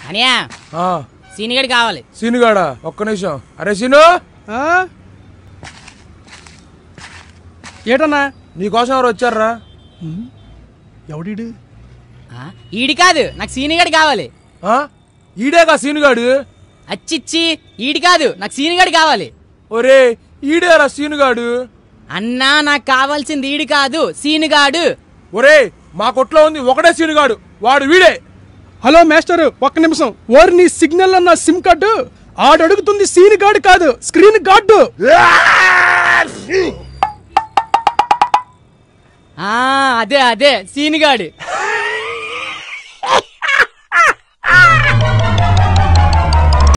అనియా ఆ, సీనిగడి కావాలి సీనుగాడా ఒక్క నిమిషం అరే సీను ఆ? ఏటన్నా నీకోసం ఎవరు వచ్చారా ఎవడీడు ఆ, ఈడి కాదు నాకు సీనిగడి కావాలి ఈడేగా సీనుగాడు అచ్చిచ్చి ఈడి కాదు నాకు సీనిగడి కావాలి ఒరే ఈడేరా సీనుగాడు అన్నా నాకు కావాల్సింది ఈడి కాదు సీనుగాడు ఒరే మా కొట్లో ఉంది ఒకటే సీనుగాడు వాడు వీడే హలో మాస్టర్ ఒక్క నిమిషం ఓరి నీ సిగ్నల్ అన్న సిమ్ కార్డు ఆడడుగుతుంది సీన్ గార్డు కాదు స్క్రీన్ గార్డు ఆ అదే అదే సీనుగాడు